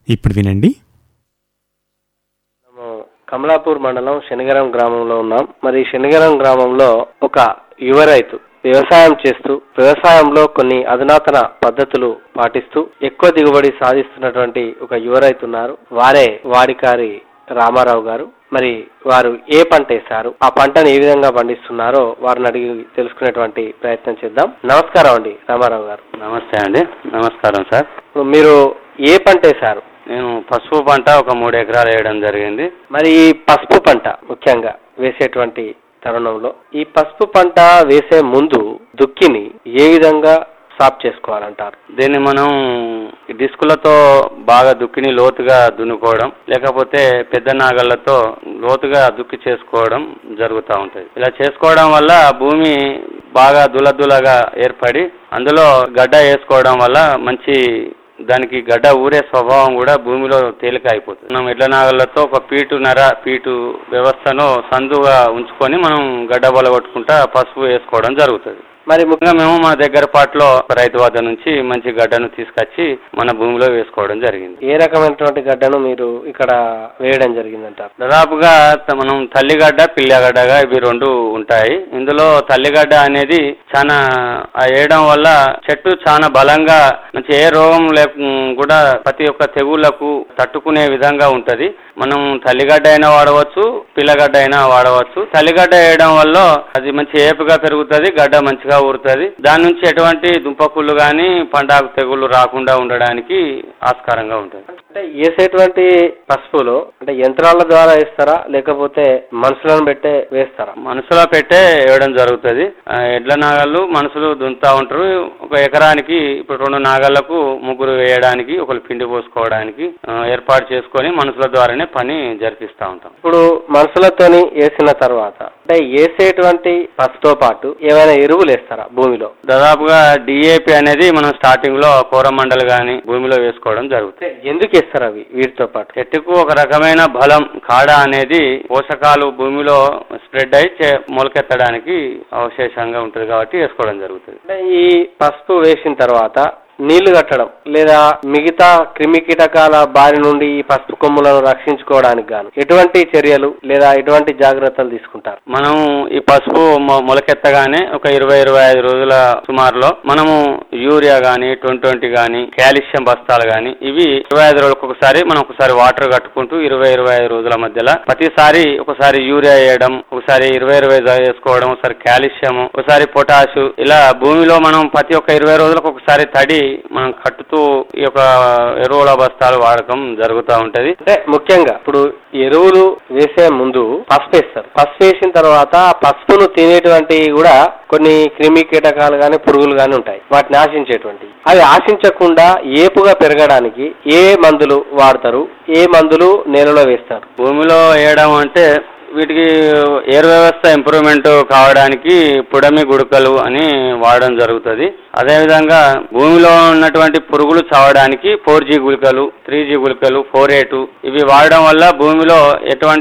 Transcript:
ఇప్పుడు వినండి మనము కమలాపూర్ మండలం శనిగరం గ్రామంలో ఉన్నాం మరి ఈ శనిగరం గ్రామంలో ఒక యువ రైతు వ్యవసాయం చేస్తూ వ్యవసాయంలో కొన్ని అధునాతన పద్ధతులు పాటిస్తూ ఎక్కువ దిగుబడి సాధిస్తున్నటువంటి ఒక యువ రైతు ఉన్నారు వారే వాడికారి రామారావు గారు మరి వారు ఏ పంట వేశారు ఆ పంటను ఏ విధంగా పండిస్తున్నారో వారిని అడిగి తెలుసుకునేటువంటి ప్రయత్నం చేద్దాం నమస్కారం అండి రామారావు గారు నమస్తే అండి నమస్కారం సార్ ఇప్పుడు మీరు ఏ పంట వేశారు నేను పసుపు పంట ఒక మూడు ఎకరాలు వేయడం జరిగింది మరి ఈ పసుపు పంట ముఖ్యంగా వేసేటువంటి తరుణంలో ఈ పసుపు పంట వేసే ముందు దుక్కిని ఏ విధంగా సాఫ్ చేసుకోవాలంటారు దీన్ని మనం ఈ డిస్కులతో బాగా దుక్కిని లోతుగా దున్నుకోవడం లేకపోతే పెద్ద నాగళ్లతో లోతుగా దుక్కి చేసుకోవడం జరుగుతూ ఉంటుంది ఇలా చేసుకోవడం వల్ల భూమి బాగా దులదులగా ఏర్పడి అందులో గడ్డ వేసుకోవడం వల్ల మంచి దానికి గడ్డ ఊరే స్వభావం కూడా భూమిలో తేలిక అయిపోతుంది మనం ఎడ్ల నాగళ్లతో ఒక పీటు నర పీటు వ్యవస్థను సందుగా ఉంచుకొని మనం గడ్డ బలగొట్టుకుంటా పసుపు వేసుకోవడం జరుగుతుంది మరి ముఖ్యంగా ముఖ్యంగా మేము మా దగ్గర పాటలో రైతు వద్ద నుంచి మంచి గడ్డను తీసుకొచ్చి మన భూమిలో వేసుకోవడం జరిగింది ఏ రకమైనటువంటి గడ్డను మీరు ఇక్కడ వేయడం జరిగిందంటారు దాదాపుగా త- మనం తల్లిగడ్డ పిల్లగడ్డగా ఇవి రెండు ఉంటాయి ఇందులో తల్లిగడ్డ అనేది చాలా ఆ వేయడం వల్ల చెట్టు చాలా బలంగా మంచి ఏ రోగం లేక కూడా ప్రతి ఒక్క తెగుళ్లకు తట్టుకునే విధంగా ఉంటది మనం తల్లిగడ్డ అయినా వాడవచ్చు పిల్లగడ్డ అయినా వాడవచ్చు తల్లిగడ్డ వేయడం వల్ల అది మంచి ఏపుగా పెరుగుతుంది గడ్డ మంచిగా ఊరుతుంది దాని నుంచి ఎటువంటి దుంపకుళ్ళు కానీ పండాకు తెగుళ్ళు రాకుండా ఉండడానికి ఆస్కారంగా ఉంటుంది అంటే వేసేటువంటి పసుపులో అంటే యంత్రాల ద్వారా వేస్తారా లేకపోతే మనుషులను పెట్టే వేస్తారా మనసులో పెట్టే వేయడం జరుగుతుంది ఆ, ఎడ్ల నాగళ్ళు మనుషులు దున్నుతా ఉంటారు ఒక ఎకరానికి ఇప్పుడు రెండు నాగళ్లకు ముగ్గురు వేయడానికి ఒకరు పిండి పోసుకోవడానికి ఆ, ఏర్పాటు చేసుకొని మనుషుల ద్వారానే పని జరిపిస్తూ ఉంటాం ఇప్పుడు మనుషులతోని వేసిన తర్వాత అంటే వేసేటువంటి పసుపుతో పాటు ఏమైనా ఎరువులు వేస్తారా భూమిలో దాదాపుగా డిఏపి అనేది మనం స్టార్టింగ్ లో కోరమండలు గాని భూమిలో వేసుకోవడం జరుగుతుంది అంటే ఎందుకు వేస్తారు అవి వీటితో పాటు చెట్టుకు ఒక రకమైన బలం కాడ అనేది పోషకాలు భూమిలో స్ప్రెడ్ అయి చే- మొలకెత్తడానికి అవశేషంగా ఉంటుంది కాబట్టి వేసుకోవడం జరుగుతుంది అంటే ఈ పసుపు వేసిన తర్వాత నీళ్లు కట్టడం లేదా మిగతా క్రిమి కీటకాల బారి నుండి ఈ పసుపు కొమ్ములను రక్షించుకోవడానికి గాను ఎటువంటి చర్యలు లేదా ఎటువంటి జాగ్రత్తలు తీసుకుంటారు మనం ఈ పసుపు మొ- మొలకెత్తగానే ఒక ఇరవై ఇరవై ఐదు రోజుల సుమారులో మనము యూరియా గాని ట్వంటీ ట్వంటీ గాని కాల్షియం బస్తాలు గాని ఇవి ఇరవై ఐదు రోజులకు ఒకసారి మనం ఒకసారి వాటర్ కట్టుకుంటూ ఇరవై ఇరవై ఐదు రోజుల మధ్యలో ప్రతిసారి ఒకసారి యూరియా వేయడం ఒకసారి ఇరవై ఇరవై ఐదు వేసుకోవడం ఒకసారి కాల్షియం ఒకసారి పొటాషు ఇలా భూమిలో మనం ప్రతి ఒక్క ఇరవై రోజులకు ఒకసారి తడి మనం కట్టుతూ ఈ యొక్క ఎరువుల బస్తాలు వాడకం జరుగుతూ ఉంటది అంటే ముఖ్యంగా ఇప్పుడు ఎరువులు వేసే ముందు పసుపు వేస్తారు పసుపు వేసిన తర్వాత ఆ పసుపును తినేటువంటి కూడా కొన్ని క్రిమి కీటకాలు గాని పురుగులు గాని ఉంటాయి వాటిని ఆశించేటువంటి అవి ఆశించకుండా ఏపుగా పెరగడానికి ఏ మందులు వాడతారు ఏ మందులు నేలలో వేస్తారు భూమిలో వేయడం అంటే వీటికి ఎయిర్ వ్యవస్థ ఇంప్రూవ్మెంట్ కావడానికి పుడమి గుడకలు అని వాడడం జరుగుతుంది అదేవిధంగా భూమిలో ఉన్నటువంటి పురుగులు చావడానికి ఫోర్ జీ గుళికలు త్రీ జీ గుళికలు ఫోర్ ఎయిట్ ఇవి వాడడం వల్ల భూమిలో ఎటువంటి